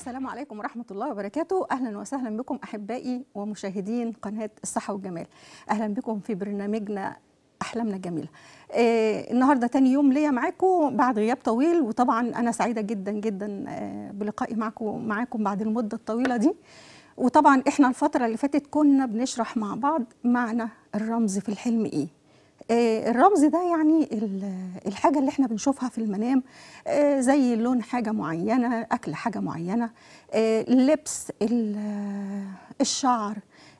السلام عليكم ورحمة الله وبركاته أهلا وسهلا بكم أحبائي ومشاهدين قناة الصحة والجمال أهلا بكم في برنامجنا أحلامنا جميلة آه النهاردة تاني يوم ليا معاكم بعد غياب طويل وطبعا أنا سعيدة جدا جدا آه بلقائي معكم معاكم بعد المدة الطويلة دي وطبعا احنا الفترة اللي فاتت كنا بنشرح مع بعض معنى الرمز في الحلم ايه آه الرمز ده يعني الحاجة اللي احنا بنشوفها في المنام آه زي لون حاجة معينة أكل حاجة معينة آه اللبس الشعر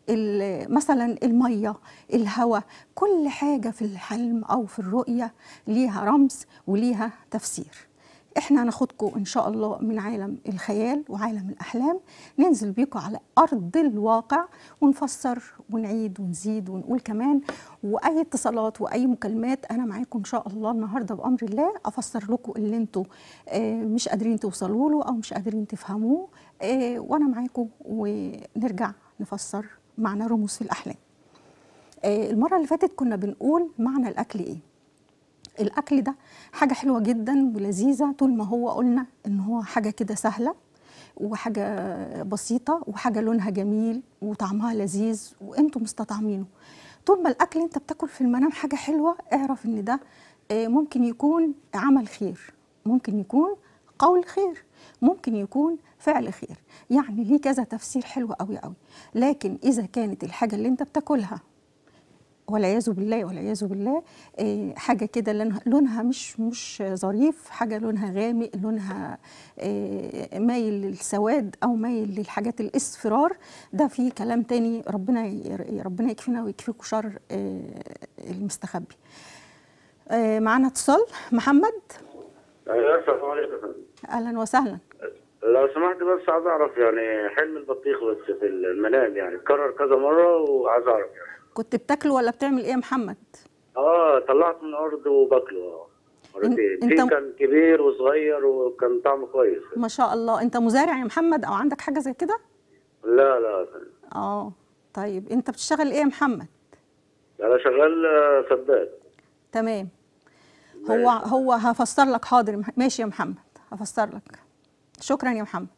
مثلا المية الهواء كل حاجة في الحلم أو في الرؤية ليها رمز وليها تفسير احنا هناخدكم ان شاء الله من عالم الخيال وعالم الاحلام ننزل بيكم على ارض الواقع ونفسر ونعيد ونزيد ونقول كمان واي اتصالات واي مكالمات انا معاكم ان شاء الله النهارده بامر الله افسر لكم اللي انتوا مش قادرين توصلوا له او مش قادرين تفهموه وانا معاكم ونرجع نفسر معنى رموز في الاحلام المره اللي فاتت كنا بنقول معنى الاكل ايه الاكل ده حاجه حلوه جدا ولذيذه طول ما هو قلنا ان هو حاجه كده سهله وحاجه بسيطه وحاجه لونها جميل وطعمها لذيذ وانتم مستطعمينه طول ما الاكل انت بتاكل في المنام حاجه حلوه اعرف ان ده ممكن يكون عمل خير ممكن يكون قول خير ممكن يكون فعل خير يعني ليه كذا تفسير حلو قوي قوي لكن اذا كانت الحاجه اللي انت بتاكلها والعياذ بالله والعياذ بالله إيه حاجه كده لونها مش مش ظريف حاجه لونها غامق لونها إيه مايل للسواد او مايل للحاجات الاصفرار ده في كلام تاني ربنا ربنا يكفينا ويكفيكم شر إيه المستخبي معانا اتصال محمد ايوه السلام عليكم اهلا وسهلا لو سمحت بس عايز اعرف يعني حلم البطيخ بس في المنام يعني اتكرر كذا مره وعايز اعرف يعني كنت بتاكله ولا بتعمل ايه يا محمد؟ اه طلعت من الارض وباكله اه مرتين انت في كان كبير وصغير وكان طعمه كويس ما شاء الله انت مزارع يا محمد او عندك حاجه زي كده؟ لا لا اه طيب انت بتشتغل ايه يا محمد؟ انا شغال سباك تمام هو هو هفسر لك حاضر ماشي يا محمد هفسر لك شكرا يا محمد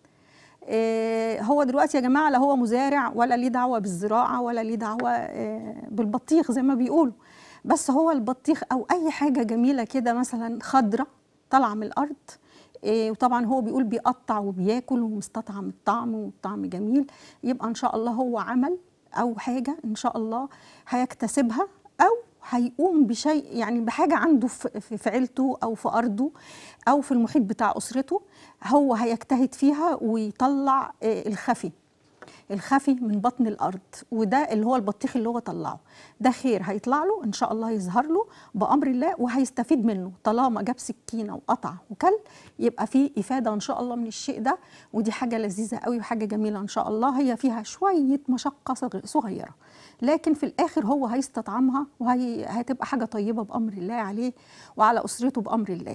إيه هو دلوقتي يا جماعه لا هو مزارع ولا ليه دعوه بالزراعه ولا ليه دعوه إيه بالبطيخ زي ما بيقولوا بس هو البطيخ او اي حاجه جميله كده مثلا خضره طالعه من الارض إيه وطبعا هو بيقول بيقطع وبياكل ومستطعم الطعم والطعم جميل يبقى ان شاء الله هو عمل او حاجه ان شاء الله هيكتسبها او هيقوم بشيء يعني بحاجه عنده في عيلته او في ارضه او في المحيط بتاع اسرته هو هيجتهد فيها ويطلع الخفي الخفي من بطن الارض وده اللي هو البطيخ اللي هو طلعه ده خير هيطلع له ان شاء الله هيظهر له بامر الله وهيستفيد منه طالما جاب سكينه وقطع وكل يبقى في افاده ان شاء الله من الشيء ده ودي حاجه لذيذه قوي وحاجه جميله ان شاء الله هي فيها شويه مشقه صغيره لكن في الاخر هو هيستطعمها وهتبقى حاجه طيبه بامر الله عليه وعلى اسرته بامر الله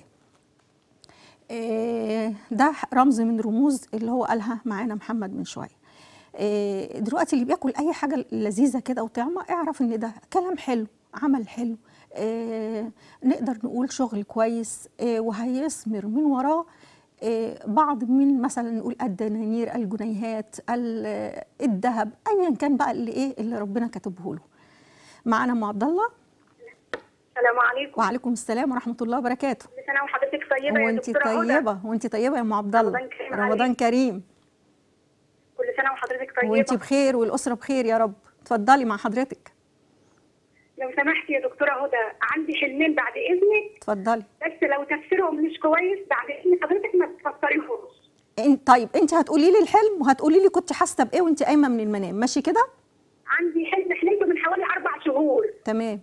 ده رمز من رموز اللي هو قالها معانا محمد من شويه دلوقتي اللي بياكل اي حاجه لذيذه كده وطعمه اعرف ان ده كلام حلو عمل حلو نقدر نقول شغل كويس وهيثمر من وراه بعض من مثلا نقول الدنانير الجنيهات الذهب ايا كان بقى اللي ايه اللي ربنا كاتبه له معانا ام عبد الله السلام عليكم وعليكم السلام ورحمه الله وبركاته كل سنه وحضرتك طيبه يا وانت دكتوره طيبه وانت طيبه يا ام عبد الله رمضان كريم رمضان عليك. كريم كل سنه وحضرتك طيبه وانت بخير والاسره بخير يا رب اتفضلي مع حضرتك لو سمحتي يا دكتوره هدى عندي حلمين بعد اذنك اتفضلي بس لو تفسيرهم مش كويس بعد اذن حضرتك ما تفسريهمش إن- طيب انت هتقولي لي الحلم وهتقولي لي كنت حاسه بايه وانت قايمه من المنام ماشي كده عندي حلم حلمته من حوالي اربع شهور تمام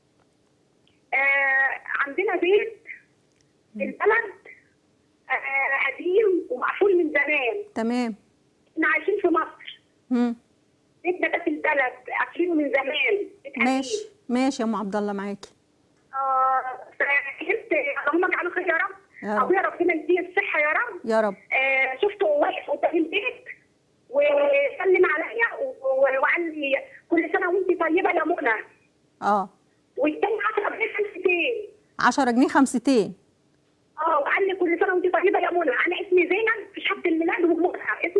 آه عندنا بيت في البلد آه قديم ومقفول من زمان تمام احنا عايشين في مصر مم. بيتنا ده في البلد قافلينه من زمان بيت قديم. ماشي ماشي يا ام عبد الله معاكي اه فحلمت اللهم اجعله خير يا رب يا رب. ابويا ربنا يديه الصحه يا رب يا رب آه شفته واقف قدام البيت وسلم عليا و- و- وقال لي كل سنه وانت طيبه يا منى اه واداني 10 جنيه خمستين 10 جنيه خمستين اه وقال لي كل سنه وانت طيبه يا منى انا اسمي زينب في شهاده الميلاد ومنى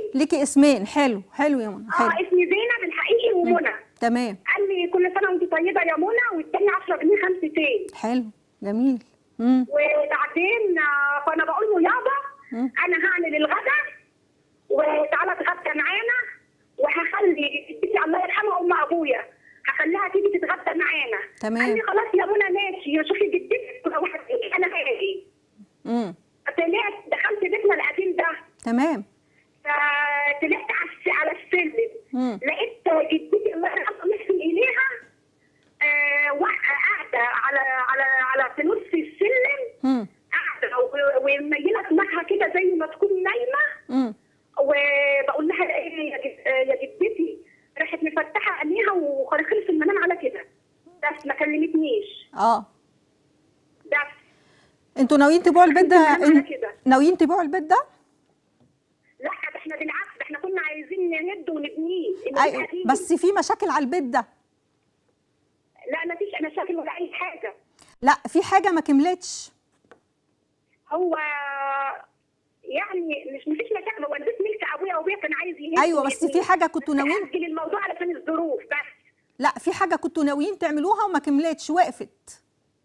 ليكي اسمين حلو حلو يا منى اه حلو اسمي زينب الحقيقي ومنى تمام قال لي كل سنه وانت طيبه يا منى والتاني 10 جنيه خمستين حلو جميل امم وبعدين آه، فانا بقول له يابا مم. انا هعمل الغدا وتعالى اتغدى معانا وهخلي جدتي الله يرحمها ام ابويا هخليها تيجي تتغدى معانا تمام. قال لي خلاص يا منى ماشي شوفي جدتك ولو هتيجي انا هاجي امم طلعت دخلت بيتنا القديم ده تمام فطلعت على الس- على السلم مم. لقيت جدتي الله يرحمها محسن اليها آه، واقعه قاعده على على على في نص السلم امم قاعده و- ومنيله دماغها كده زي ما تكون نايمه امم وبقول لها ايه يا جد- آه، يا جدتي راحت مفتحه عينيها وخلصت في المنام على كده بس ما كلمتنيش اه بس انتوا ناويين تبيعوا البيت ده أنا ان- كده. ناويين تبيعوا البيت ده لا ده احنا بالعكس ده احنا كنا عايزين نهد ونبنيه الناس ايوه هتيجي. بس في مشاكل على البيت ده لا ما فيش مشاكل ولا اي حاجه لا في حاجه ما كملتش هو يعني مش مفيش مشاكل هو البيت ملك ابويا وابويا كان عايز يهد ايوه بس في حاجه كنتوا ناويين اجل الموضوع علشان الظروف بس لا في حاجه كنتوا ناويين تعملوها وما كملتش وقفت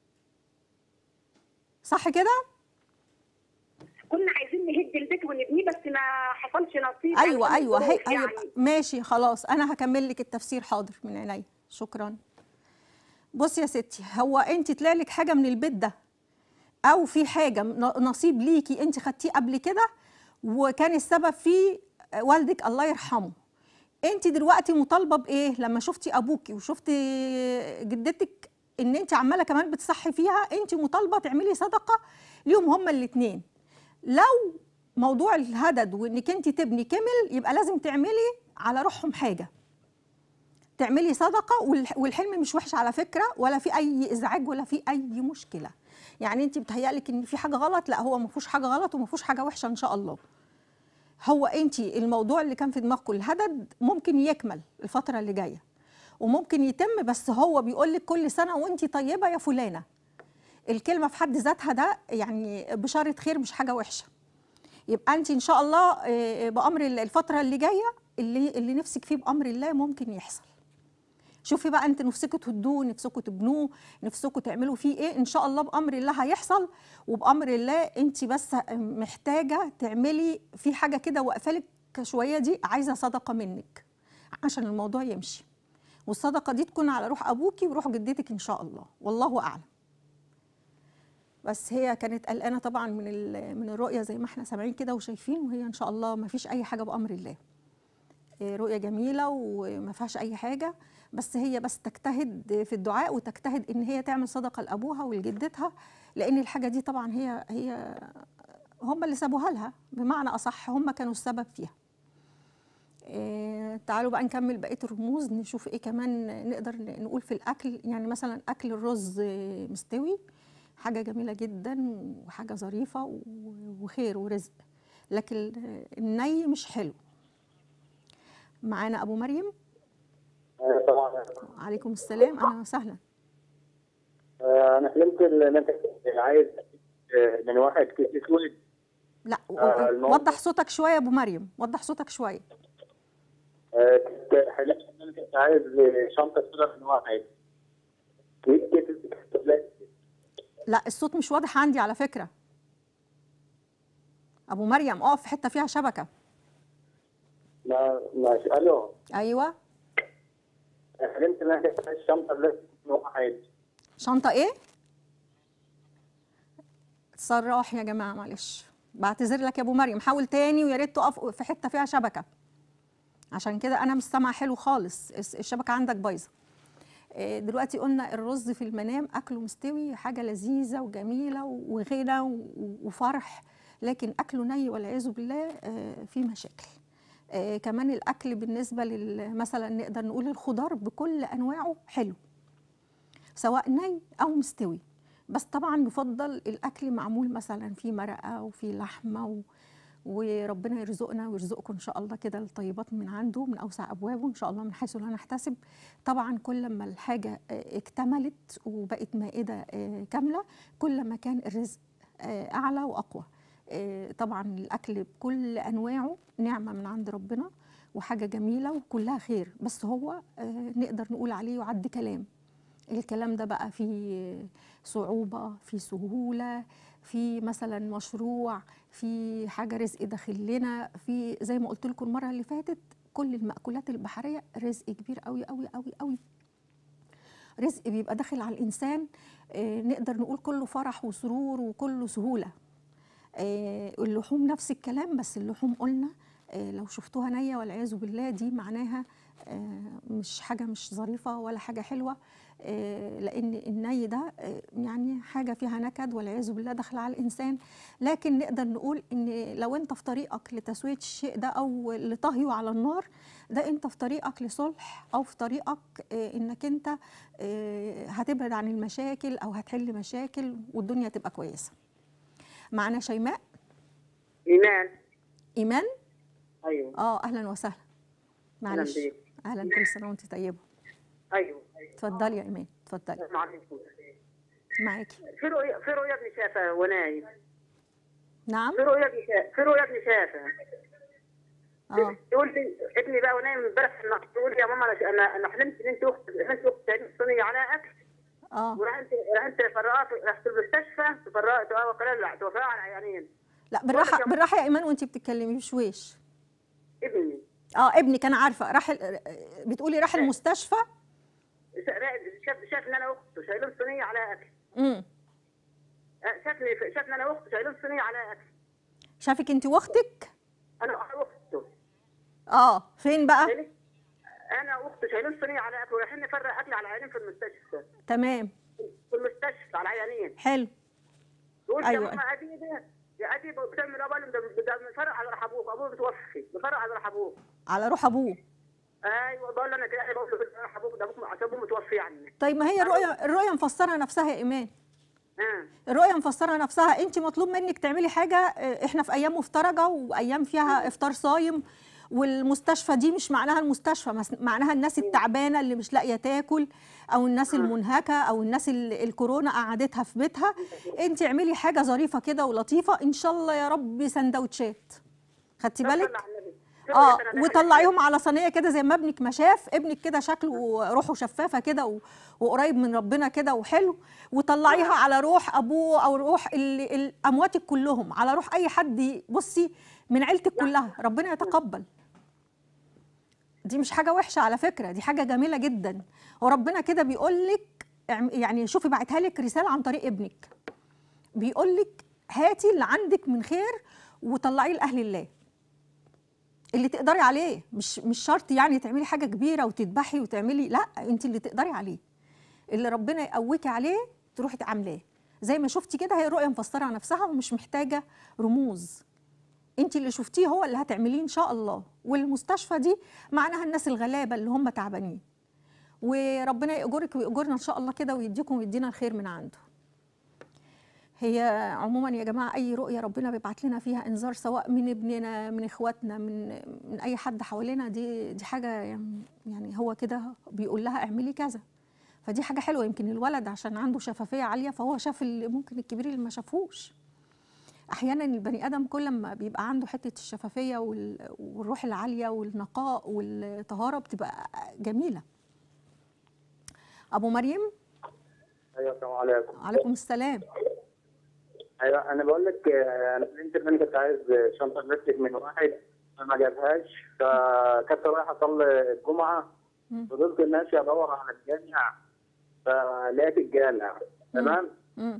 صح كده كنا عايزين نهد البيت ونبنيه بس ما حصلش نصيب ايوه علشان ايوه هي الظروف ايوه يعني. ماشي خلاص انا هكمل لك التفسير حاضر من عينيا شكرا بصي يا ستي هو انت طلع لك حاجه من البيت ده او في حاجه ن- نصيب ليكي انت خدتيه قبل كده وكان السبب فيه والدك الله يرحمه انت دلوقتي مطالبه بايه لما شفتي ابوكي وشفتي جدتك ان انت عماله كمان بتصحي فيها انت مطالبه تعملي صدقه ليهم هما الاثنين لو موضوع الهدد وانك انت تبني كمل يبقى لازم تعملي على روحهم حاجه تعملي صدقه والح- والحلم مش وحش على فكره ولا في اي ازعاج ولا في اي مشكله يعني انت بتهيألك ان في حاجه غلط لا هو ما فيهوش حاجه غلط وما فيهوش حاجه وحشه ان شاء الله هو انت الموضوع اللي كان في دماغكم الهدد ممكن يكمل الفتره اللي جايه وممكن يتم بس هو بيقول لك كل سنه وانت طيبه يا فلانه الكلمه في حد ذاتها ده يعني بشاره خير مش حاجه وحشه يبقى انت ان شاء الله آه، بامر الله الفتره اللي جايه اللي اللي نفسك فيه بامر الله ممكن يحصل شوفي بقى انت نفسكم تهدوه نفسكم تبنوه نفسكم تعملوا فيه ايه ان شاء الله بامر الله هيحصل وبامر الله انت بس محتاجه تعملي في حاجه كده واقفالك شويه دي عايزه صدقه منك عشان الموضوع يمشي والصدقه دي تكون على روح ابوكي وروح جدتك ان شاء الله والله اعلم بس هي كانت قلقانه طبعا من ال- من الرؤيه زي ما احنا سامعين كده وشايفين وهي ان شاء الله ما فيش اي حاجه بامر الله إيه، رؤيه جميله وما فيهاش اي حاجه بس هي بس تجتهد في الدعاء وتجتهد ان هي تعمل صدقه لابوها ولجدتها لان الحاجه دي طبعا هي هي هم اللي سابوها لها بمعنى اصح هم كانوا السبب فيها إيه، تعالوا بقى نكمل بقيه الرموز نشوف ايه كمان نقدر نقول في الاكل يعني مثلا اكل الرز مستوي حاجه جميله جدا وحاجه ظريفه و- وخير ورزق لكن الني مش حلو معانا ابو مريم آه، طبعا عليكم السلام اهلا وسهلا آه، انا حلمت ان انت كنت عايز آه، من واحد كيس اسود لا آه، الموضوع- وضح صوتك شويه يا ابو مريم وضح صوتك شويه آه، كنت حلمت ان انا كنت عايز شنطه سودا من واحد كيس كيس كيس بلاستيك. لا الصوت مش واضح عندي على فكره ابو مريم اقف في حته فيها شبكه ما ماشي الو ايوه حلمت ان انا كنت عايز شنطه بلاستيك من واحد شنطه ايه صراح يا جماعه معلش بعتذر لك يا ابو مريم حاول تاني ويا ريت تقف في حته فيها شبكه عشان كده انا مش سامعه حلو خالص الس- الشبكه عندك بايظه آه، دلوقتي قلنا الرز في المنام اكله مستوي حاجه لذيذه وجميله وغنى و- وفرح لكن اكله ني والعياذ بالله آه، فيه مشاكل آه، كمان الاكل بالنسبه لل- مثلا نقدر نقول الخضار بكل انواعه حلو سواء ني او مستوي بس طبعا يفضل الاكل معمول مثلا في مرقه وفي لحمه و... وربنا يرزقنا ويرزقكم ان شاء الله كده الطيبات من عنده من اوسع ابوابه ان شاء الله من حيث لا نحتسب طبعا كل ما الحاجه آه، اكتملت وبقت مائده آه، كامله كل ما كان الرزق آه، اعلى واقوى آه، طبعا الاكل بكل انواعه نعمه من عند ربنا وحاجه جميله وكلها خير بس هو آه، نقدر نقول عليه يعد كلام الكلام ده بقى فيه صعوبه في سهوله في مثلا مشروع في حاجه رزق داخل لنا في زي ما قلت لكم المره اللي فاتت كل المأكولات البحريه رزق كبير قوي قوي قوي قوي رزق بيبقى داخل على الانسان آه، نقدر نقول كله فرح وسرور وكله سهوله آه، اللحوم نفس الكلام بس اللحوم قلنا آه، لو شفتوها نية والعياذ بالله دي معناها آه، مش حاجة مش ظريفة ولا حاجة حلوة آه، لأن الني ده آه، يعني حاجة فيها نكد والعياذ بالله داخلة على الإنسان لكن نقدر نقول إن لو أنت في طريقك لتسوية الشيء ده أو لطهيه على النار ده أنت في طريقك لصلح أو في طريقك آه، إنك أنت آه، هتبعد عن المشاكل أو هتحل مشاكل والدنيا تبقى كويسة معنا شيماء إيمان إيمان أيوه اه اهلا وسهلا معلش بيك. اهلا كل سنه وانت طيبه أيوه اتفضلي يا ايمان اتفضلي السلام عليكم معاكي في رؤيا في رؤيا ابني شافها ونايم نعم في رؤيا ابني شافها في رؤيا ابني شافها اه يقول لي ابني بقى ونايم امبارح في النهار يقول لي يا ماما انا انا انا حلمت ان انت اخت انت اخت تعمل صينيه على اكل اه ورحت رحت فرقت رحت المستشفى فرقت اه وقال لا توفى على عيانين لا بالراحه بالراحه يا ايمان وانت بتتكلمي بشويش ابني اه ابنك انا عارفه راح ال- بتقولي راح المستشفى شاف شاف ان انا اخته شايلين صينيه على اكل امم شافني شاف ان انا اخته شايلين صينيه على اكل شافك انت واختك انا اخته اه فين بقى شايلين- انا واختي شايلين صينيه على اكل ورايحين نفرق اكل على عيانين في المستشفى تمام في المستشفى على عيانين حلو يقول أيوة. يا ماما ادي ده يا ادي بتعمل ابوه ده ده بنفرق على روح ابوك ابوه بتوفي بنفرق على روح ابوك على روح ابوه ايوه بقول له انا كده بقول له بنفرق روح ابوك ده ابوك عشان ابوه متوفي يعني طيب ما هي الرؤيه الرؤيه مفسره نفسها يا ايمان اه الرؤية مفسرة نفسها انت مطلوب منك تعملي حاجة اه، احنا في ايام مفترجة وايام فيها افطار صايم والمستشفى دي مش معناها المستشفى مس- معناها الناس التعبانة اللي مش لاقية تاكل او الناس المنهكة او الناس اللي الكورونا قعدتها في بيتها انت اعملي حاجة ظريفة كده ولطيفة ان شاء الله يا رب سندوتشات خدتي بالك اه وطلعيهم على صينيه كده زي ما ابنك ما شاف ابنك كده شكله روحه شفافه كده و- وقريب من ربنا كده وحلو وطلعيها على روح ابوه او روح ال- ال- امواتك كلهم على روح اي حد بصي من عيلتك كلها ربنا يتقبل دي مش حاجه وحشه على فكره دي حاجه جميله جدا وربنا كده بيقول لك اعم- يعني شوفي بعتها لك رساله عن طريق ابنك بيقول لك هاتي اللي عندك من خير وطلعيه لاهل الله اللي تقدري عليه مش مش شرط يعني تعملي حاجه كبيره وتذبحي وتعملي لا انت اللي تقدري عليه اللي ربنا يقويكي عليه تروحي تعمليه زي ما شفتي كده هي الرؤيه مفسره نفسها ومش محتاجه رموز انت اللي شفتيه هو اللي هتعمليه ان شاء الله والمستشفى دي معناها الناس الغلابه اللي هم تعبانين وربنا يأجرك ويأجرنا ان شاء الله كده ويديكم ويدينا الخير من عنده هي عموما يا جماعه اي رؤيه ربنا بيبعت لنا فيها انذار سواء من ابننا من اخواتنا من من اي حد حوالينا دي دي حاجه يعني هو كده بيقول لها اعملي كذا فدي حاجه حلوه يمكن الولد عشان عنده شفافيه عاليه فهو شاف اللي ممكن الكبير اللي ما شافوش احيانا البني ادم كل ما بيبقى عنده حته الشفافيه وال- والروح العاليه والنقاء والطهاره بتبقى جميله ابو مريم ايوه السلام عليكم عليكم السلام ايوه انا بقول لك آه، انا في الانترنت كنت عايز شنطه بلاستيك من واحد ما جابهاش فكنت رايح اصلي الجمعه مم. فضلت ماشي ادور على الجامع فلقيت الجامع تمام مم.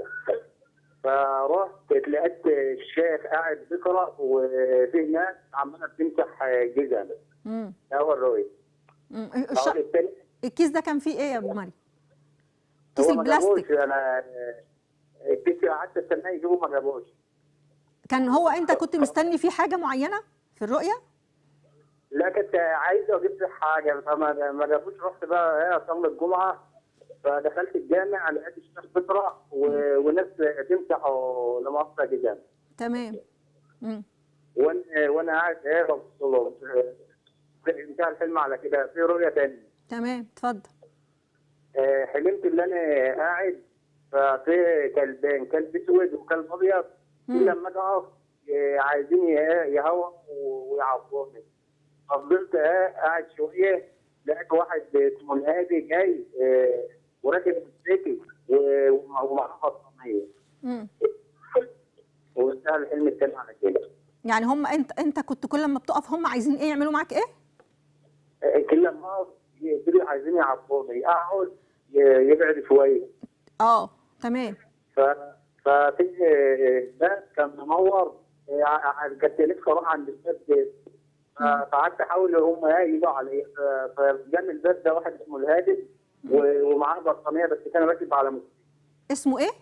فرحت لقيت الشيخ قاعد بيقرا وفي ناس عماله بتمسح جزم مم. ده هو الرؤيه مم. الشخص الش- الثاني الكيس ده كان فيه ايه يا ابو مريم كيس هو ما البلاستيك جابوش انا الكيس قعدت استناه يجيبه ما جابوش كان هو انت كنت مستني فيه حاجه معينه في الرؤيه لا كنت عايز اجيب له حاجه فما ما جابوش رحت بقى ايه اصلي الجمعه فدخلت الجامع لقيت الشيخ بيقرا و- وناس تمسح لمؤاخذه جزام تمام مم. وانا وانا قاعد ايه ببص له انتهى الفيلم على كده في رؤيه تانية تمام اتفضل آه، حلمت ان انا قاعد ففي كلبين كلب اسود وكلب ابيض كل لما اجي اقف ي- عايزين يه- يهوى ويعبرني فضلت آه، قاعد شويه لقيت واحد اسمه الهادي جاي آه، وراكب موتوسيكل و- ومعاه بطانيه مم. وانتهى الحلم التاني على كده يعني هم انت انت كنت كل ما بتقف هم عايزين ايه يعملوا معاك ايه آه، كل لما اقف يقولوا عايزين يعبرني اقعد ي- يبعد شويه اه تمام ف ففي باب كان منور آه، ع- كنت نفسي اروح عند الباب ده ف- فقعدت احاول هم يجوا علي ف- فجنب الباب ده واحد اسمه الهادي و- ومعاه بطانيه بس كان راكب على موتوسيكل اسمه ايه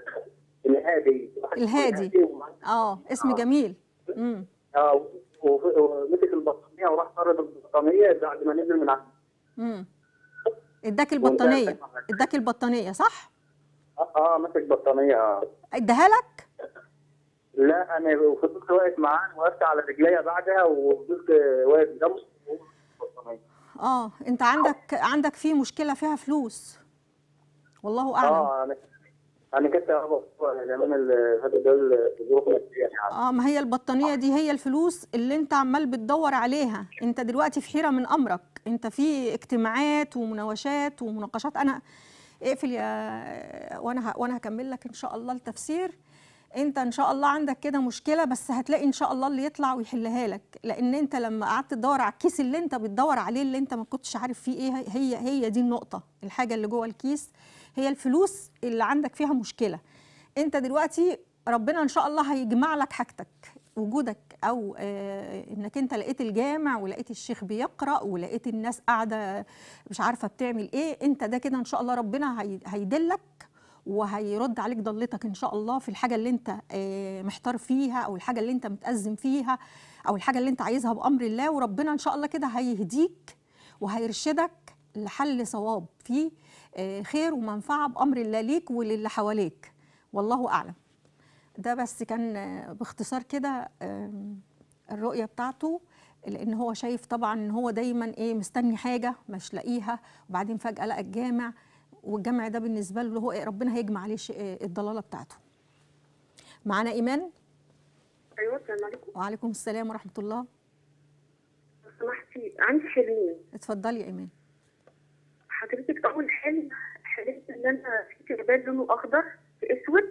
الهادي واحد اسمه الهادي. ومعاه- اه اسم جميل امم اه وف- ومسك البطانيه وراح طرد البطانيه بعد ما نزل من عنده امم اداك البطانيه وانت- اداك البطانيه صح اه اه مسك بطانيه اه اداها لك لا انا فضلت واقف معاه وقفت على رجليا بعدها وفضلت واقف جنبه وهو مسك البطانيه اه انت عندك عندك في مشكله فيها فلوس والله اعلم اه انا انا كنت زمان اللي فاتوا دول ظروف نفسيه يعني اه ما هي البطانيه دي هي الفلوس اللي انت عمال بتدور عليها انت دلوقتي في حيره من امرك انت في اجتماعات ومناوشات ومناقشات انا اقفل يا وانا ه... وانا هكمل لك ان شاء الله التفسير انت ان شاء الله عندك كده مشكله بس هتلاقي ان شاء الله اللي يطلع ويحلها لك لان انت لما قعدت تدور على الكيس اللي انت بتدور عليه اللي انت ما كنتش عارف فيه ايه هي هي دي النقطه الحاجه اللي جوه الكيس هي الفلوس اللي عندك فيها مشكله انت دلوقتي ربنا ان شاء الله هيجمع لك حاجتك وجودك او آه انك انت لقيت الجامع ولقيت الشيخ بيقرا ولقيت الناس قاعده مش عارفه بتعمل ايه انت ده كده ان شاء الله ربنا هي- هيدلك وهيرد عليك ضلتك ان شاء الله في الحاجه اللي انت آه، محتار فيها او الحاجه اللي انت متأزم فيها او الحاجه اللي انت عايزها بامر الله وربنا ان شاء الله كده هيهديك وهيرشدك لحل صواب فيه آه، خير ومنفعه بامر الله ليك وللي حواليك والله اعلم ده بس كان آه، باختصار كده آم، الرؤيه بتاعته لان هو شايف طبعا ان هو دايما ايه مستني حاجه مش لاقيها وبعدين فجاه لقى الجامع والجمع ده بالنسبه له هو إيه ربنا هيجمع عليه ش- إيه الضلاله بتاعته معانا ايمان ايوه السلام عليكم وعليكم السلام ورحمه الله لو سمحتي عندي حلمين اتفضلي يا ايمان حضرتك اول حلم حلمت ان انا في تعبان لونه اخضر في اسود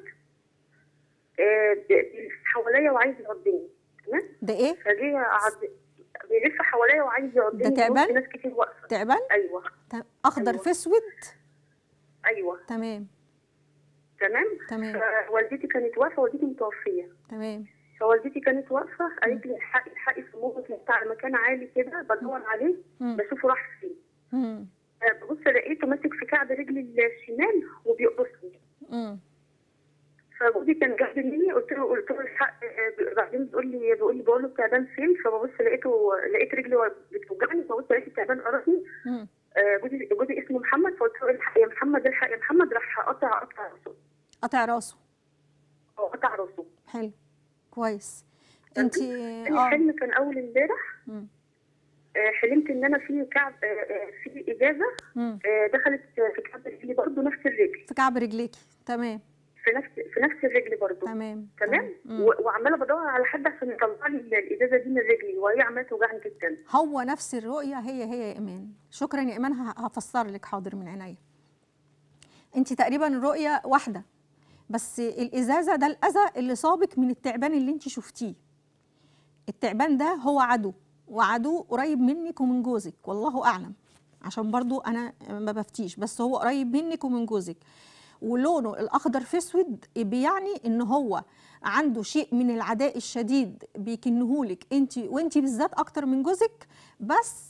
آه، ب- بيلف حواليا وعايز يعضني تمام ده ايه فجه عض بيلف حواليا وعايز يعضني ده تعبان؟ وسط ناس كتير واقفه تعبان ايوه ت- اخضر أيوة. في اسود ايوه تمام تمام تمام فوالدتي كانت واقفه والدتي متوفيه تمام فوالدتي كانت واقفه قالت لي الحقي الحقي في موقف بتاع مكان عالي كده بدور عليه مم. بشوفه راح فين مم. آه، ببص لقيته ماسك في كعب رجلي الشمال وبيقرصني مم. فجوزي كان جنب مني قلت له قلت له الحق آه، بعدين بتقول لي بيقول لي بقول له التعبان فين فببص لقيته لقيت رجلي بتوجعني فببص لقيت التعبان قرصني مم. آه، جوزي جوزي اسمه محمد فقلت له الحق يا محمد الحق يا محمد راح قطع قطع راسه قطع راسه أو قطع راسه حلو كويس انت تاني اه حلم كان اول امبارح مم. آه، حلمت ان انا في كعب آه، آه، في ازازه مم. آه، دخلت في كعب رجلي برضه نفس الرجل في كعب رجليكي تمام في نفس في نفس الرجل برضه تمام تمام مم. و- وعماله بدور على حد عشان يطلع لي الازازه دي من رجلي وهي عماله توجعني جدا هو نفس الرؤية هي هي يا إيمان شكرا يا إيمان ه- هفسر لك حاضر من عينيا أنت تقريبا الرؤية واحدة بس الإزازة ده الأذى اللي صابك من التعبان اللي أنت شفتيه التعبان ده هو عدو وعدو قريب منك ومن جوزك والله أعلم عشان برضو أنا ما بفتيش بس هو قريب منك ومن جوزك ولونه الأخضر في أسود بيعني إن هو عنده شيء من العداء الشديد بيكنهولك انت وانت بالذات اكتر من جوزك بس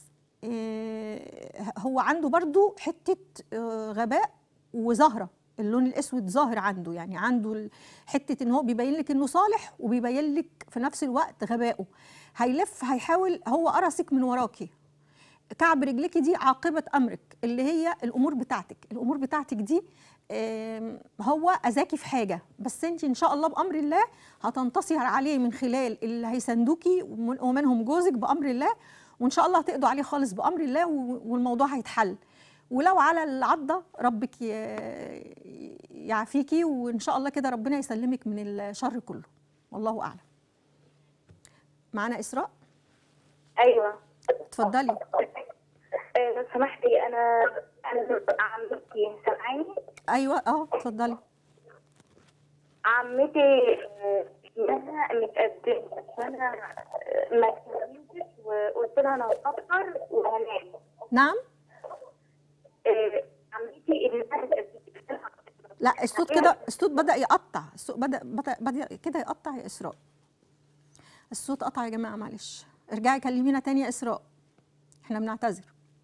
آه، هو عنده برضو حته آه، غباء وزهره اللون الاسود ظاهر عنده يعني عنده ال- حته ان هو بيبين لك انه صالح وبيبين لك في نفس الوقت غبائه هيلف هيحاول هو قرصك من وراكي كعب رجلك دي عاقبة أمرك اللي هي الأمور بتاعتك الأمور بتاعتك دي آم، هو أذاكي في حاجة بس أنت إن شاء الله بأمر الله هتنتصر عليه من خلال اللي هيساندوكي ومن- ومنهم جوزك بأمر الله وإن شاء الله هتقضوا عليه خالص بأمر الله و- والموضوع هيتحل ولو على العضة ربك ي- يعافيكي وإن شاء الله كده ربنا يسلمك من الشر كله والله اعلم معانا اسراء ايوه اتفضلي آه، لو سمحتي انا انا عمتي سامعاني ايوه اه اتفضلي عمتي آه، انا متقدمه فانا آه، ما اتكلمتش وقلت لها انا هفكر وهنام نعم آه، عمتي اللي انا اتقدمت لها لا الصوت كده الصوت بدا يقطع الصوت بدا بدا, بدأ كده يقطع يا اسراء الصوت قطع يا جماعه معلش ارجعي كلمينا تاني يا اسراء احنا بنعتذر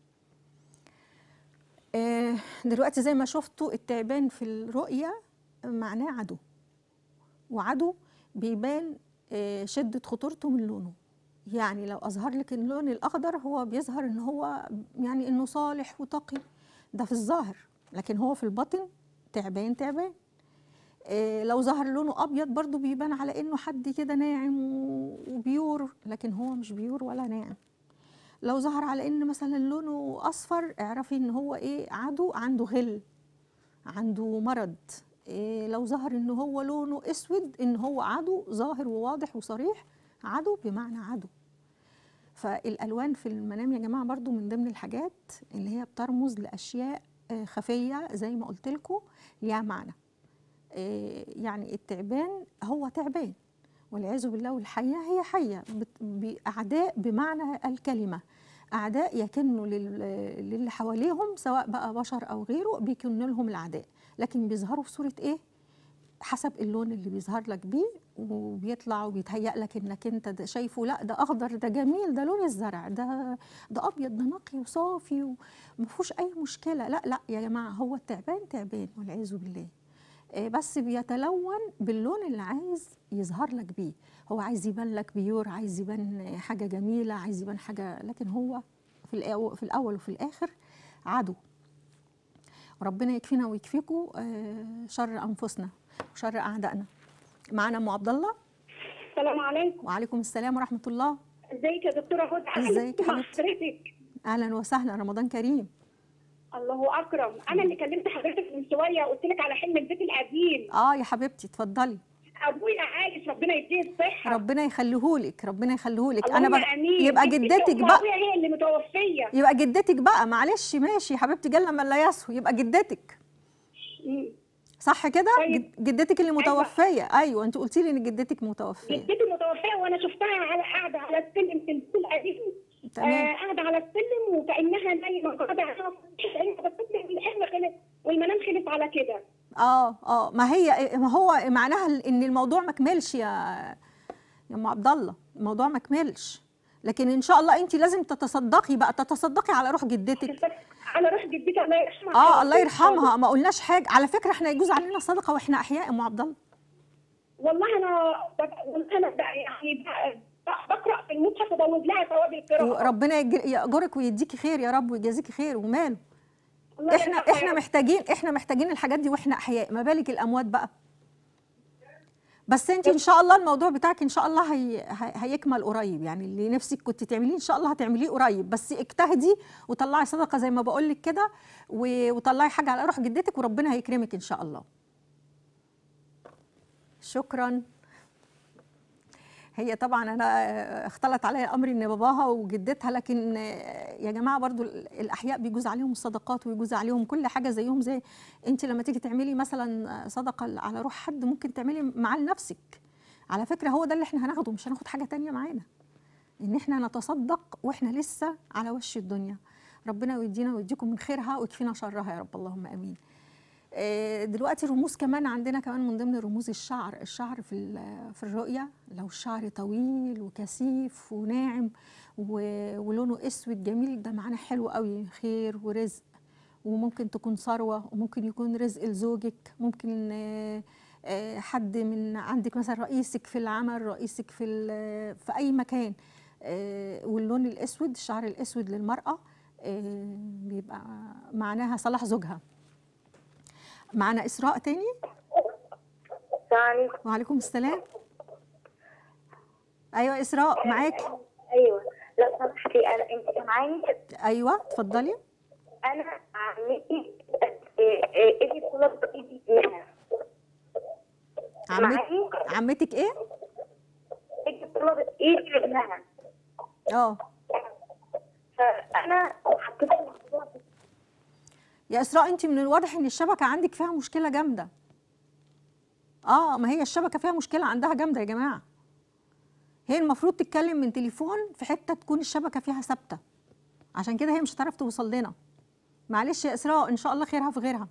آه، دلوقتي زي ما شفتوا التعبان في الرؤية معناه عدو وعدو بيبان آه، شدة خطورته من لونه يعني لو أظهر لك اللون الأخضر هو بيظهر إن هو يعني إنه صالح وتقي ده في الظاهر لكن هو في الباطن تعبان تعبان آه، لو ظهر لونه أبيض برضو بيبان على إنه حد كده ناعم و- وبيور لكن هو مش بيور ولا ناعم لو ظهر على ان مثلا لونه اصفر اعرفي ان هو ايه عدو عنده غل عنده مرض إيه لو ظهر ان هو لونه اسود ان هو عدو ظاهر وواضح وصريح عدو بمعنى عدو فالالوان في المنام يا جماعه برضو من ضمن الحاجات اللي هي بترمز لاشياء آه، خفيه زي ما قلت لكم ليها معنى آه، يعني التعبان هو تعبان والعياذ بالله والحية هي حية بت- بأعداء بمعنى الكلمة أعداء يكنوا لل- للي حواليهم سواء بقى بشر أو غيره بيكنوا لهم الأعداء لكن بيظهروا في صورة إيه؟ حسب اللون اللي بيظهر لك بيه وبيطلع وبيتهيأ لك انك انت ده شايفه لا ده اخضر ده جميل ده لون الزرع ده ده ابيض ده نقي وصافي وما فيهوش اي مشكله لا لا يا جماعه هو التعبان تعبان والعياذ بالله آه، بس بيتلون باللون اللي عايز يظهر لك بيه هو عايز يبان لك بيور عايز يبان حاجه جميله عايز يبان حاجه لكن هو في الأو- في الاول وفي الاخر عدو وربنا يكفينا ويكفيكم آه، شر انفسنا وشر اعدائنا معانا ام عبد الله السلام عليكم وعليكم السلام ورحمه الله ازيك يا دكتوره هدى ازيك يا مع حبيبتي؟ حضرتك اهلا وسهلا رمضان كريم الله اكرم انا اللي كلمت حضرتك من شويه قلت لك على حلم البيت القديم اه يا حبيبتي اتفضلي ابويا عايش ربنا يديه الصحه ربنا يخليهولك ربنا يخليهولك اللهم انا بقى امين يبقى جدتي جدتك أم بقى ابويا هي اللي متوفيه يبقى جدتك بقى معلش ماشي يا حبيبتي جل من لا يسهو يبقى جدتك مم. صح كده طيب. جد- جدتك اللي متوفيه ايوه انت قلتي لي ان جدتك متوفيه جدتي متوفيه وانا شفتها على قاعده على السلم في البيت القديم تمام آه، قاعده على السلم وكانها نايمه قاعده على كأنها بتطلع من الحلم خلص والمنام خلص على كده اه اه ما هي ما هو معناها ان الموضوع ما كملش يا يا ام عبد الله الموضوع ما كملش لكن ان شاء الله انت لازم تتصدقي بقى تتصدقي على روح جدتك على روح جدتي الله يرحمها اه الله يرحمها ما قلناش حاجه على فكره احنا يجوز علينا صدقه واحنا احياء يا ام عبد الله والله انا والله انا بقى يعني بقى- بقى بقرا في المصحف وبوز لها ثواب القراءه وربنا يجر- يأجرك ويديكي خير يا رب ويجازيكي خير وماله الله احنا يرحمها احنا يا رب. محتاجين احنا محتاجين الحاجات دي واحنا احياء ما بالك الاموات بقى بس انت ان شاء الله الموضوع بتاعك ان شاء الله هي هي- هيكمل قريب يعني اللي نفسك كنت تعمليه ان شاء الله هتعمليه قريب بس اجتهدي وطلعي صدقه زي ما بقول لك كده و- وطلعي حاجه على روح جدتك وربنا هيكرمك ان شاء الله شكرا هي طبعا انا آه، اختلط عليا امري ان باباها وجدتها لكن آه، يا جماعه برضو ال- الاحياء بيجوز عليهم الصدقات ويجوز عليهم كل حاجه زيهم زي انت لما تيجي تعملي مثلا آه، صدقه على روح حد ممكن تعملي معاه لنفسك على فكره هو ده اللي احنا هناخده مش هناخد حاجه تانية معانا ان احنا نتصدق واحنا لسه على وش الدنيا ربنا يدينا ويديكم من خيرها ويكفينا شرها يا رب اللهم امين آه، دلوقتي رموز كمان عندنا كمان من ضمن رموز الشعر الشعر في ال- في الرؤية لو الشعر طويل وكثيف وناعم و- ولونه اسود جميل ده معناه حلو قوي خير ورزق وممكن تكون ثروة وممكن يكون رزق لزوجك ممكن آه، آه، حد من عندك مثلا رئيسك في العمل رئيسك في ال- في أي مكان آه، واللون الأسود الشعر الأسود للمرأة آه، بيبقى معناها صلاح زوجها معنا إسراء تاني ثاني وعليكم السلام أيوة إسراء معاك ايوه لو سمحتي انا انت سامعاني أيوة اتفضلي انا عمتي آه، ايدي طلب ايدي منها عمت... معاكي؟ عمتك إيه؟ طلبت ايدي لابنها اه فانا حطيت الموضوع في يا اسراء انت من الواضح ان الشبكه عندك فيها مشكله جامده اه ما هي الشبكه فيها مشكله عندها جامده يا جماعه هي المفروض تتكلم من تليفون في حته تكون الشبكه فيها ثابته عشان كده هي مش هتعرف توصل لنا معلش يا اسراء ان شاء الله خيرها في غيرها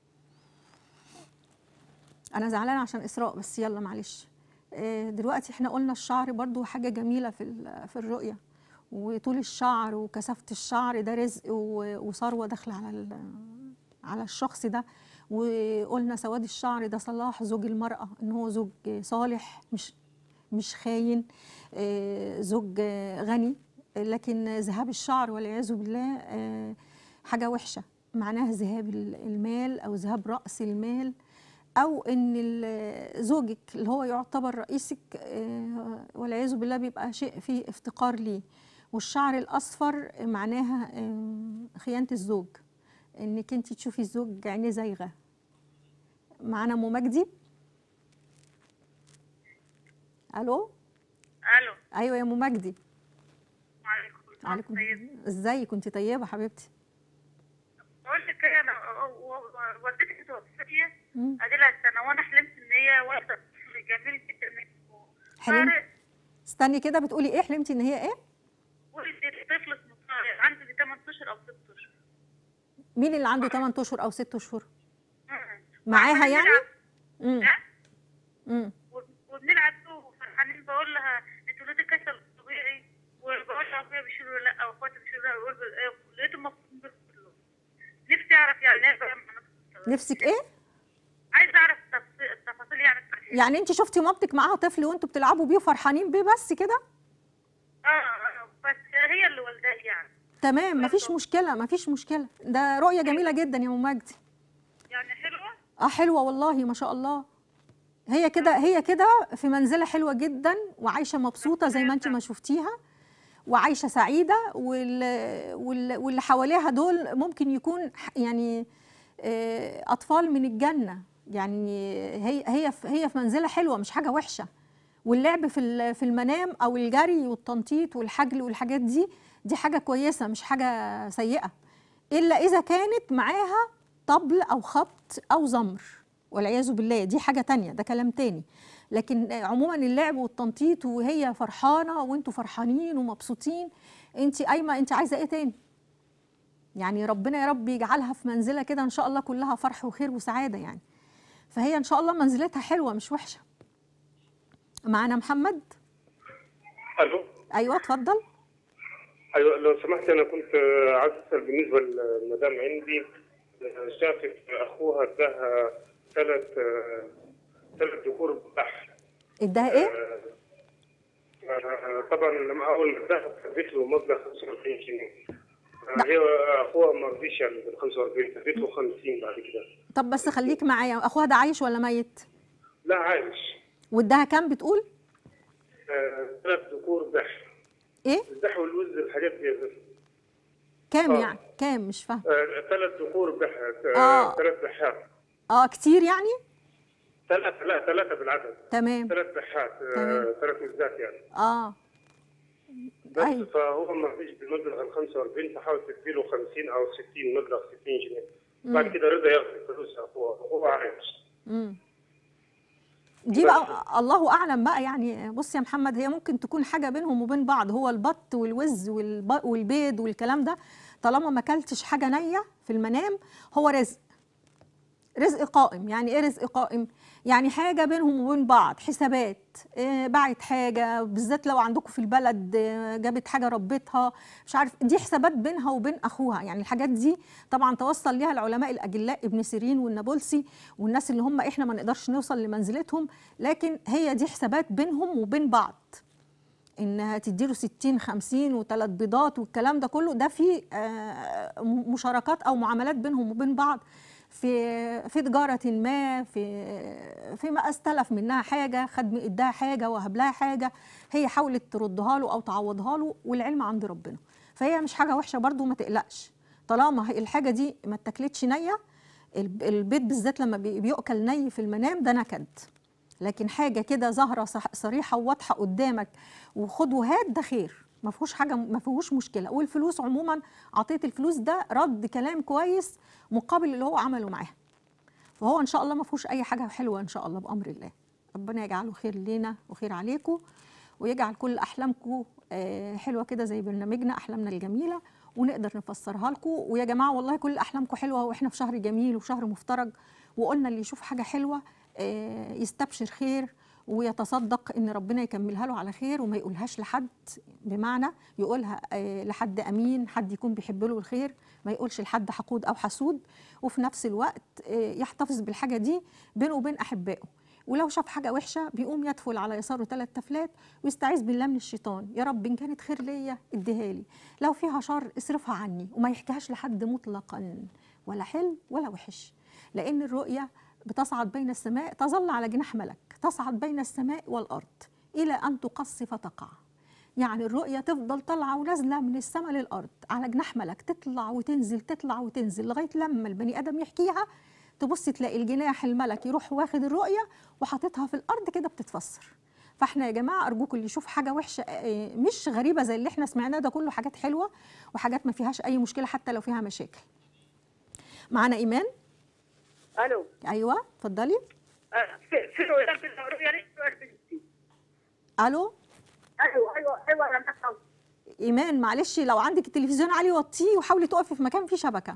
انا زعلانه عشان اسراء بس يلا معلش آه، دلوقتي احنا قلنا الشعر برضو حاجه جميله في ال- في الرؤيه وطول الشعر وكثافه الشعر ده رزق و- وثروه داخله على ال- على الشخص ده وقلنا سواد الشعر ده صلاح زوج المراه ان هو زوج صالح مش مش خاين آه، زوج آه، غني لكن ذهاب الشعر والعياذ بالله آه، حاجه وحشه معناها ذهاب ال- المال او ذهاب راس المال او ان ال- زوجك اللي هو يعتبر رئيسك آه، والعياذ بالله بيبقى شيء فيه افتقار ليه والشعر الاصفر معناها آه، خيانه الزوج انك انت تشوفي الزوج عينيه زايغه معانا ام مجدي الو الو ايوه يا ام مجدي وعليكم السلام عليكم طيب ازاي كنت طيبه حبيبتي بقول لك ايه انا و- و- والدتي توفت مم. ادي لها سنه وانا حلمت ان هي واحده طفل جميل جدا حلمت طارق استني كده بتقولي ايه حلمتي ان هي ايه ولدت طفل اسمه طارق عنده 8 اشهر او 6 اشهر مين اللي عنده 8 اشهر او 6 اشهر مم. معاها وعمالين يعني نلعب- امم ها؟ امم و- وبنلعب فيه وفرحانين بقول لها انت ولادك كسل طبيعي وبقول لها اخويا بيشيلوا لا واخواتي بيشيلوا لا يقول ب- لقيتهم مبسوطين بيه كلهم نفسي اعرف يعني ايه بقى مع نفس نفسك ايه عايزه اعرف التفاصيل التفاصيل يعني بتاعت يعني انت شفتي مامتك معاها طفل وانتوا بتلعبوا بيه وفرحانين بيه بس كده اه آه، بس هي اللي والداه يعني تمام مفيش مشكله مفيش مشكله ده رؤيه جميله جدا يا ام مجدي يعني حلوه اه حلوه والله ما شاء الله هي كده هي كده في منزله حلوه جدا وعايشه مبسوطه زي ما انت ما شفتيها وعايشه سعيده وال... وال... واللي حواليها دول ممكن يكون ح- يعني آه، اطفال من الجنه يعني هي هي في- هي في منزله حلوه مش حاجه وحشه واللعب في ال- في المنام او الجري والتنطيط والحجل والحاجات دي دي حاجه كويسه مش حاجه سيئه الا اذا كانت معاها طبل او خبط او زمر والعياذ بالله دي حاجه تانية ده كلام تاني لكن عموما اللعب والتنطيط وهي فرحانه وانتوا فرحانين ومبسوطين انت قايمه انت عايزه ايه تاني يعني ربنا يا رب يجعلها في منزله كده ان شاء الله كلها فرح وخير وسعاده يعني فهي ان شاء الله منزلتها حلوه مش وحشه معانا محمد الو ايوه اتفضل ايوه لو سمحت انا كنت آه، عايز اسال بالنسبه للمدام عندي آه، شافت اخوها اداها ثلاث ثلاث ذكور بحر اداها ايه آه، طبعا لما اول ما اداها اديت له مبلغ 45 جنيه آه، هي اخوها ما رضيش يعني بال 45 اديت له 50 بعد كده طب بس خليك معايا اخوها ده عايش ولا ميت لا عايش واداها كام بتقول آه، ثلاث ذكور بحر ايه الدح والوز الحاجات دي كام آه. يعني كام مش فاهم آه، ثلاث ذكور بحر آه. آه، ثلاث بحار اه كتير يعني ثلاثة لا ثلاثة بالعدد تمام ثلاث بحات تمام. آه، ثلاث وزات يعني اه بس أيوة. فهو ما فيش بالمبلغ ال 45 فحاول تديله 50 او 60 مبلغ 60 جنيه بعد كده رضا ياخذ فلوسها هو هو عايش امم دي بقى الله اعلم بقى يعني بص يا محمد هي ممكن تكون حاجه بينهم وبين بعض هو البط والوز والب- والبيض والكلام ده طالما ما اكلتش حاجه نيه في المنام هو رزق رزق قائم يعني ايه رزق قائم يعني حاجه بينهم وبين بعض حسابات إيه باعت حاجه بالذات لو عندكم في البلد إيه جابت حاجه ربتها مش عارف دي حسابات بينها وبين اخوها يعني الحاجات دي طبعا توصل ليها العلماء الاجلاء ابن سيرين والنابلسي والناس اللي هم احنا ما نقدرش نوصل لمنزلتهم لكن هي دي حسابات بينهم وبين بعض انها تديله 60 50 وثلاث بيضات والكلام ده كله ده في آه، م- مشاركات او معاملات بينهم وبين بعض في في تجاره ما في فيما استلف منها حاجه خد اداها حاجه وهب لها حاجه هي حاولت تردها له او تعوضها له والعلم عند ربنا فهي مش حاجه وحشه برضو ما تقلقش طالما هي- الحاجه دي ما اتاكلتش نيه الب- البيض بالذات لما بي- بيؤكل ني في المنام ده نكد لكن حاجه كده ظاهره صح- صريحه وواضحه قدامك وخد وهات ده خير ما فيهوش حاجه ما فيهوش مشكله والفلوس عموما عطيه الفلوس ده رد كلام كويس مقابل اللي هو عمله معاها وهو ان شاء الله ما فيهوش اي حاجه حلوه ان شاء الله بامر الله ربنا يجعله خير لينا وخير عليكم ويجعل كل احلامكم آه، حلوه كده زي برنامجنا احلامنا الجميله ونقدر نفسرها لكم ويا جماعه والله كل احلامكم حلوه واحنا في شهر جميل وشهر مفترج وقلنا اللي يشوف حاجه حلوه آه، يستبشر خير ويتصدق ان ربنا يكملها له على خير وما يقولهاش لحد بمعنى يقولها آه، لحد امين حد يكون بيحب له الخير ما يقولش لحد حقود او حسود وفي نفس الوقت آه، يحتفظ بالحاجه دي بينه وبين احبائه ولو شاف حاجه وحشه بيقوم يدفل على يساره ثلاث تفلات ويستعيذ بالله من الشيطان يا رب ان كانت خير ليا اديها لي لو فيها شر اصرفها عني وما يحكيهاش لحد مطلقا ولا حلو ولا وحش لان الرؤيه بتصعد بين السماء تظل على جناح ملك تصعد بين السماء والارض الى ان تقص فتقع يعني الرؤيه تفضل طالعه ونازله من السماء للارض على جناح ملك تطلع وتنزل تطلع وتنزل لغايه لما البني ادم يحكيها تبص تلاقي الجناح الملك يروح واخد الرؤيه وحاططها في الارض كده بتتفسر فاحنا يا جماعه ارجوكم اللي يشوف حاجه وحشه آه، مش غريبه زي اللي احنا سمعناه ده كله حاجات حلوه وحاجات ما فيهاش اي مشكله حتى لو فيها مشاكل معانا ايمان الو ايوه اتفضلي آه، في في رؤيا في رؤيا ليش سؤال بنتي الو ايوه ايوه ايوه انا بفهم ايمان معلش لو عندك التلفزيون عالي وطيه وحاولي تقفي في مكان فيه شبكه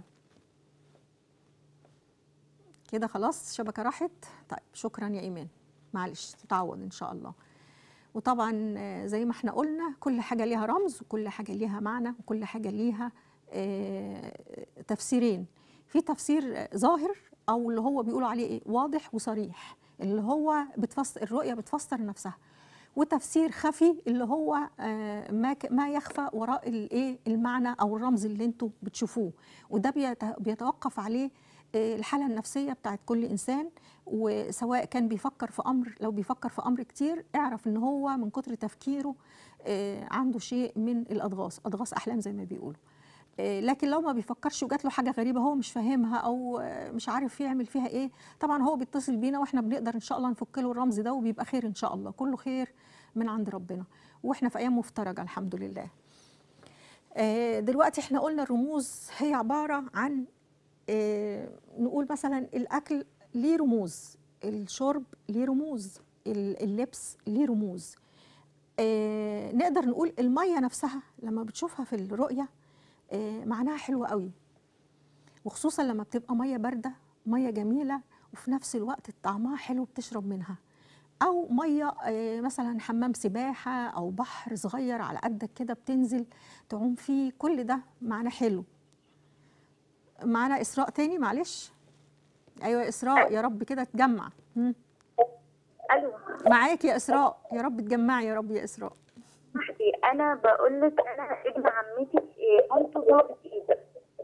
كده خلاص شبكه راحت طيب شكرا يا ايمان معلش تتعوض ان شاء الله وطبعا آه، زي ما احنا قلنا كل حاجه ليها رمز وكل حاجه ليها معنى وكل حاجه ليها آه، تفسيرين في تفسير آه، ظاهر او اللي هو بيقولوا عليه ايه واضح وصريح اللي هو بتفسر الرؤيه بتفسر نفسها وتفسير خفي اللي هو آه، ما ك- ما يخفى وراء الايه المعنى او الرمز اللي انتم بتشوفوه وده بيت- بيتوقف عليه آه، الحاله النفسيه بتاعت كل انسان وسواء كان بيفكر في امر لو بيفكر في امر كتير اعرف ان هو من كتر تفكيره آه، عنده شيء من الاضغاص اضغاص احلام زي ما بيقولوا آه، لكن لو ما بيفكرش وجات له حاجه غريبه هو مش فاهمها او آه، مش عارف يعمل فيها ايه طبعا هو بيتصل بينا واحنا بنقدر ان شاء الله نفك له الرمز ده وبيبقى خير ان شاء الله كله خير من عند ربنا واحنا في ايام مفترجه الحمد لله آه، دلوقتي احنا قلنا الرموز هي عباره عن آه، نقول مثلا الاكل ليه رموز الشرب ليه رموز ال- اللبس ليه رموز آه، نقدر نقول الميه نفسها لما بتشوفها في الرؤيه آه، معناها حلو قوي وخصوصا لما بتبقى ميه بارده ميه جميله وفي نفس الوقت طعمها حلو بتشرب منها او ميه آه، مثلا حمام سباحه او بحر صغير على قدك كده بتنزل تعوم فيه كل ده معناه حلو معانا اسراء تاني معلش ايوه يا اسراء يا رب كده تجمع مم. الو معاك يا اسراء يا رب تجمعي يا رب يا اسراء صاحبي انا بقول لك انا ابن عمتي إيه، مامته ضربت ايدي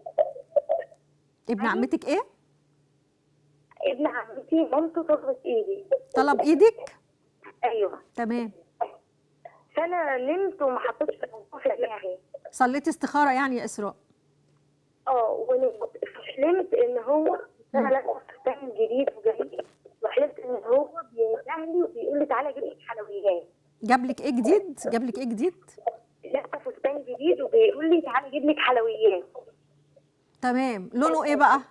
ابن عمتك ايه ابن عمتي مامته ضربت ايدي طلب ايدك ايوه تمام فانا نمت وما حطيتش الموضوع في دماغي صليتي استخاره يعني يا اسراء اه ونمت فحلمت ان هو انا لابسه فستان جديد وجميل وحلمت ان هو بينده وبيقول لي تعالى جيب لك حلويات جاب لك ايه جديد جاب لك ايه جديد لابسه فستان جديد وبيقول لي تعالى جيب لك حلويات تمام لونه ايه بقى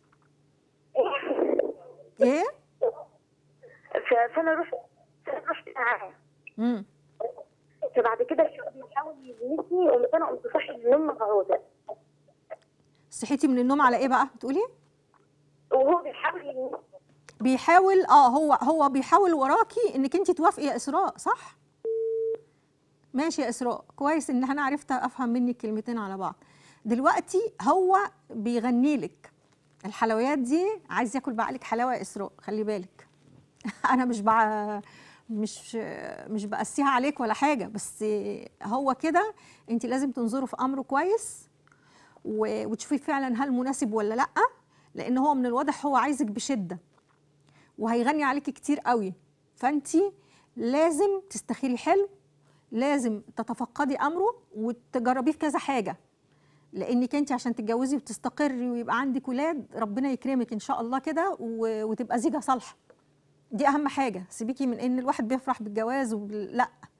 ايه ف- فانا رحت فانا رحت معاه امم فبعد كده الشيخ بيحاول يلمسني قمت انا قمت صاحي من النوم مغروزه صحيتي من النوم على ايه بقى بتقولي وهو بيحاول يلمسني بيحاول اه هو هو بيحاول وراكي انك انت توافقي يا اسراء صح ماشي يا اسراء كويس ان انا عرفت افهم منك كلمتين على بعض دلوقتي هو بيغني لك الحلويات دي عايز ياكل بعقلك حلاوه يا اسراء خلي بالك انا مش بع... مش مش بقسيها عليك ولا حاجه بس هو كده انت لازم تنظروا في امره كويس و- وتشوفي فعلا هل مناسب ولا لا لان هو من الواضح هو عايزك بشده وهيغني عليكي كتير قوي فانت لازم تستخيري حلو لازم تتفقدي امره وتجربيه في كذا حاجه لانك انت عشان تتجوزي وتستقري ويبقى عندك ولاد ربنا يكرمك ان شاء الله كده و- وتبقى زيجه صالحه دي اهم حاجه سيبيكي من ان الواحد بيفرح بالجواز وبال... لا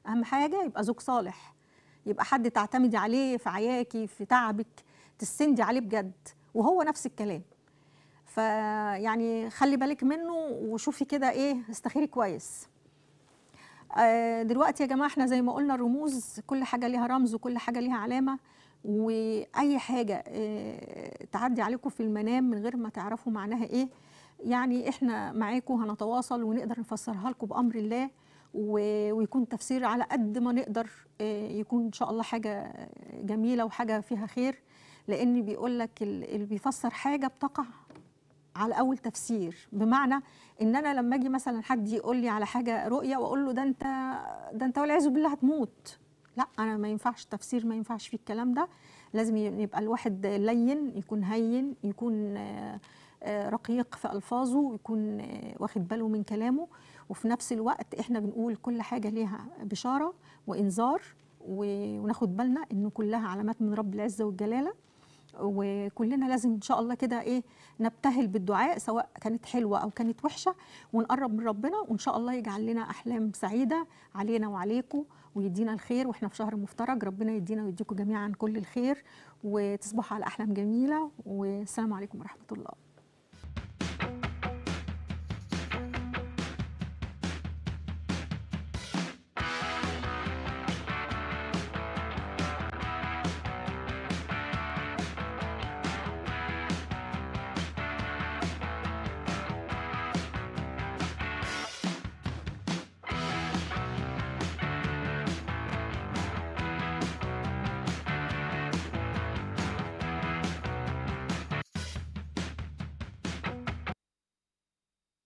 اهم حاجه يبقى زوج صالح يبقى حد تعتمدي عليه في عياكي في تعبك تسندي عليه بجد وهو نفس الكلام فيعني خلي بالك منه وشوفي كده ايه استخيري كويس آه، دلوقتي يا جماعه احنا زي ما قلنا الرموز كل حاجه ليها رمز وكل حاجه ليها علامه واي حاجه آه، تعدي عليكم في المنام من غير ما تعرفوا معناها ايه يعني احنا معاكم هنتواصل ونقدر نفسرها لكم بامر الله و- ويكون تفسير على قد ما نقدر آه، يكون ان شاء الله حاجه جميله وحاجه فيها خير لان بيقول لك اللي بيفسر حاجه بتقع على اول تفسير بمعنى ان انا لما اجي مثلا حد يقول لي على حاجه رؤيه واقول له ده انت ده انت والعياذ بالله هتموت لا انا ما ينفعش تفسير ما ينفعش فيه الكلام ده لازم يبقى الواحد لين يكون هين يكون آه، آه، رقيق في الفاظه يكون آه، واخد باله من كلامه وفي نفس الوقت احنا بنقول كل حاجه ليها بشاره وانذار و- وناخد بالنا ان كلها علامات من رب العزه والجلاله وكلنا لازم ان شاء الله كده ايه نبتهل بالدعاء سواء كانت حلوه او كانت وحشه ونقرب من ربنا وان شاء الله يجعل لنا احلام سعيده علينا وعليكم ويدينا الخير واحنا في شهر مفترج ربنا يدينا ويديكم جميعا كل الخير وتصبحوا على احلام جميله والسلام عليكم ورحمه الله